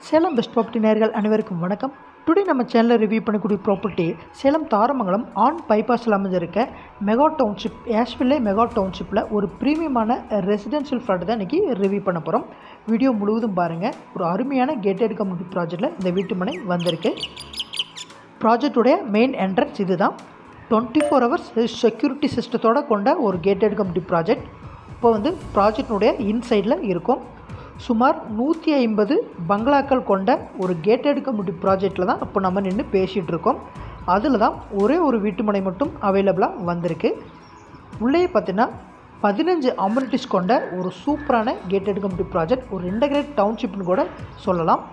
Salem best property நேர்கள் அனைவருக்கும் வணக்கம் டுடே நம்ம சேனலில் ரிவ்யூ பண்ணக்கூடிய ப்ராப்பர்ட்டி சேலம் தாரமங்கலம் ஆன் பைபாஸில் அமைஞ்சிருக்க மெகா டவுன்ஷிப் ஆஷ்வில்லே மெகா டவுன்ஷிப்பில் ஒரு ப்ரீமியமான ரெசிடென்ஷியல் ஃப்ளாட் தான் இன்றைக்கி ரிவ்யூ பண்ண போகிறோம் வீடியோ முழுவதும் பாருங்கள் ஒரு அருமையான கேட்டட் கம்யூனிட்டி ப்ராஜெக்ட்டில் இந்த வீட்டு மனை வந்திருக்கு ப்ராஜெக்டுடைய மெயின் என்ட்ரன்ஸ் இது தான் டுவெண்ட்டி ஃபோர் ஹவர்ஸ் செக்யூரிட்டி சிஸ்டத்தோட கொண்ட ஒரு கேட்டட் கம்யூனிட்டி ப்ராஜெக்ட் இப்போ வந்து ப்ராஜெக்டினுடைய இன்சைடில் இருக்கும் சுமார் நூற்றி ஐம்பது பங்களாக்கள் கொண்ட ஒரு கேட்டட் கம்யூனிட்டி ப்ராஜெக்டில் தான் இப்போ நம்ம நின்று பேசிகிட்டு இருக்கோம் அதில் தான் ஒரே ஒரு வீட்டுமனை மட்டும் அவைலபிளாக வந்திருக்கு உள்ளே பார்த்தீங்கன்னா பதினஞ்சு அம்யூனிட்டிஸ் கொண்ட ஒரு சூப்பரான கேட்டட் கம்யூனிட்டி ப்ராஜெக்ட் ஒரு இன்டகிரேட் டவுன்ஷிப்னு கூட சொல்லலாம்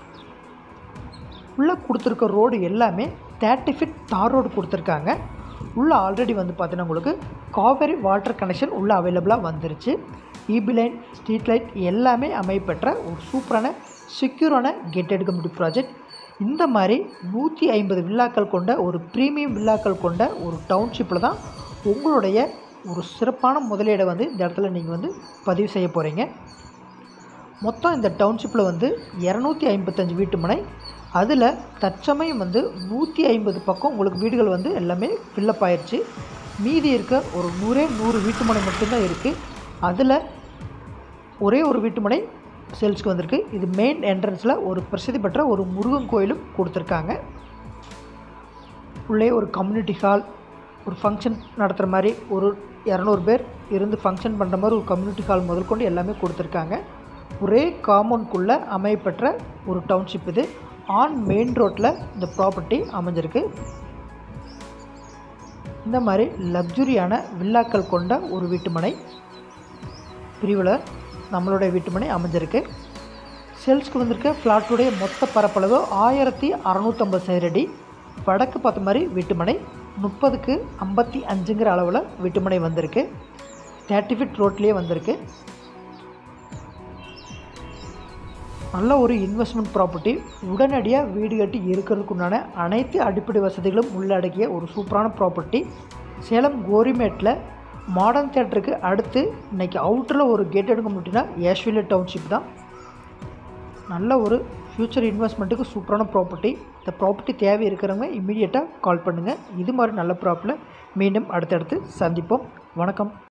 உள்ளே கொடுத்துருக்க ரோடு எல்லாமே தேர்ட்டி ஃபிட் தார் ரோடு கொடுத்துருக்காங்க உள்ளே ஆல்ரெடி வந்து பார்த்தீங்கன்னா உங்களுக்கு காவேரி வாட்டர் கனெக்ஷன் உள்ளே அவைலபிளாக வந்துருச்சு இபி லைன் ஸ்ட்ரீட் லைட் எல்லாமே அமைப்பெற்ற ஒரு சூப்பரான செக்யூரான கேட்டட் கம்யூனிட்டி ப்ராஜெக்ட் இந்த மாதிரி நூற்றி ஐம்பது வில்லாக்கள் கொண்ட ஒரு ப்ரீமியம் வில்லாக்கள் கொண்ட ஒரு டவுன்ஷிப்பில் தான் உங்களுடைய ஒரு சிறப்பான முதலீடை வந்து இந்த இடத்துல நீங்கள் வந்து பதிவு செய்ய போகிறீங்க மொத்தம் இந்த டவுன்ஷிப்பில் வந்து இரநூத்தி ஐம்பத்தஞ்சு வீட்டு மனை அதில் தற்சமயம் வந்து நூற்றி ஐம்பது பக்கம் உங்களுக்கு வீடுகள் வந்து எல்லாமே ஃபில்லப் ஆயிடுச்சு மீதி இருக்க ஒரு நூறே நூறு வீட்டு மனை மட்டும்தான் இருக்குது அதில் ஒரே ஒரு வீட்டு மனை சேல்ஸ்க்கு வந்திருக்கு இது மெயின் என்ட்ரன்ஸில் ஒரு பிரசித்தி பெற்ற ஒரு முருகன் கோயிலும் கொடுத்துருக்காங்க உள்ளே ஒரு கம்யூனிட்டி ஹால் ஒரு ஃபங்க்ஷன் நடத்துகிற மாதிரி ஒரு இரநூறு பேர் இருந்து ஃபங்க்ஷன் பண்ணுற மாதிரி ஒரு கம்யூனிட்டி ஹால் முதல் கொண்டு எல்லாமே கொடுத்துருக்காங்க ஒரே காம்பவுண்ட்குள்ளே அமையப்பெற்ற ஒரு டவுன்ஷிப் இது ஆன் மெயின் ரோட்டில் இந்த ப்ராப்பர்ட்டி அமைஞ்சிருக்கு இந்த மாதிரி லக்ஸுரியான வில்லாக்கள் கொண்ட ஒரு வீட்டுமனை பிரிவில் நம்மளுடைய வீட்டுமனை அமைஞ்சிருக்கு சேல்ஸ்க்கு வந்திருக்க ஃப்ளாட்டுடைய மொத்த பரப்பளவு ஆயிரத்தி அறநூற்றம்பது சதுரடி வடக்கு பார்த்த மாதிரி வீட்டுமனை முப்பதுக்கு ஐம்பத்தி அஞ்சுங்கிற அளவில் வீட்டுமனை வந்திருக்கு தேர்ட்டி ஃபிட் ரோட்லேயே வந்திருக்கு நல்ல ஒரு இன்வெஸ்ட்மெண்ட் ப்ராப்பர்ட்டி உடனடியாக வீடு கட்டி இருக்கிறதுக்குண்டான அனைத்து அடிப்படை வசதிகளும் உள்ளடக்கிய ஒரு சூப்பரான ப்ராப்பர்ட்டி சேலம் கோரிமேட்டில் மாடர்ன் தேட்டருக்கு அடுத்து இன்றைக்கி அவுட்டரில் ஒரு கேட்டட் கம்யூனிட்டினா ஏஷ்வில்லே டவுன்ஷிப் தான் நல்ல ஒரு ஃப்யூச்சர் இன்வெஸ்ட்மெண்ட்டுக்கு சூப்பரான ப்ராப்பர்ட்டி இந்த ப்ராப்பர்ட்டி தேவை இருக்கிறவங்க இமீடியட்டாக கால் பண்ணுங்கள் இது மாதிரி நல்ல ப்ராப்பர்ட்டியில் மீண்டும் அடுத்தடுத்து சந்திப்போம் வணக்கம்